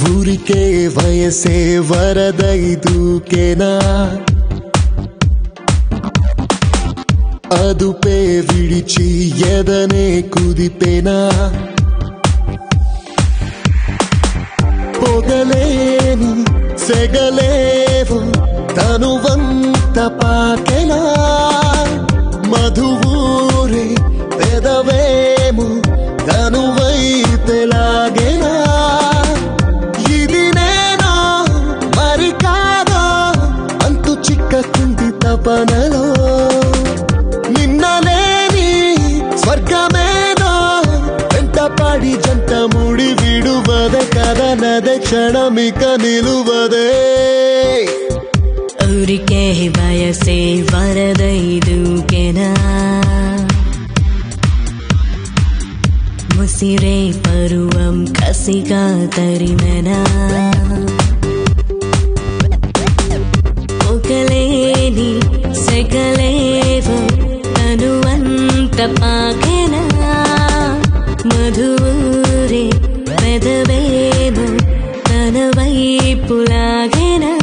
ఊరికే వయసే వరదై దూకేనా అదుపే విడిచి ఎదనే కుదిపేనా పొగలేని సెగలేవు తనువంత పాకెలా మధువూరే పెదవేము తనువై తెలాగేనా ఇది నేనో మరి కాదో అంతు చిక్కకుంది తపనలో నిన్నలేని స్వర్గమేనో వెంటపడి జంట ముడి విడువదే కదనదే క్షణమిక నిలువదే ఊరికే వయసే వరదై దూకెనా ముసిరే పరువం కసిగా తరిమెనా ఒకలేని సెగలేవు తనువంత పాకెనా మధురే పెదవేము తన వైపు లాగెనా